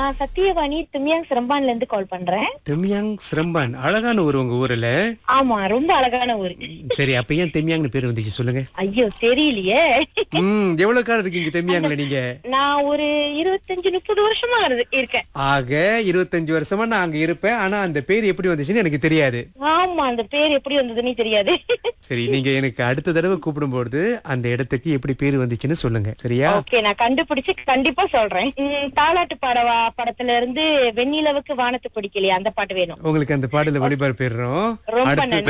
நான் சத்தியவாணி துமியாங் சிரம்பான்ல இருந்து கால் பண்றேன் தெம்யாங் சிரம்பான் அழகான ஊர் உங்க ஊர்ல ஆமா ரொம்ப அழகான ஊரு சரி அப்ப ஏன் தெம்யாங்னு பேர் வந்துச்சு சொல்லுங்க ஐயோ தெரியலையே ம் எவ்வளவு காலம் இருக்கீங்க தெம்யாங்ல நீங்க நான் ஒரு இருபத்தஞ்சு முப்பது வருஷமா இரு- இருக்கேன் ஆக இருபத்தஞ்சு வருஷமா நான் அங்க இருப்பேன் ஆனா அந்த பேர் எப்படி வந்துச்சுன்னு எனக்கு தெரியாது ஆமா அந்த பேர் எப்படி வந்ததுன்னு தெரியாது சரி நீங்க எனக்கு அடுத்த தடவை கூப்பிடும்போது அந்த இடத்துக்கு எப்படி பேர் வந்துச்சுன்னு சொல்லுங்க சரியா ஓகே நான் கண்டுபிடிச்சு கண்டிப்பா சொல்றேன் ம், தாலாட்டு பாடவா படத்துல இருந்து வெண்ணிலவுக்கு வானத்து பிடிக்கலையா அந்த பாட்டு வேணும் உங்களுக்கு அந்த பாடல ஒளிபரப்பிடுறோம் ரொம்ப அடுத்த நன்றி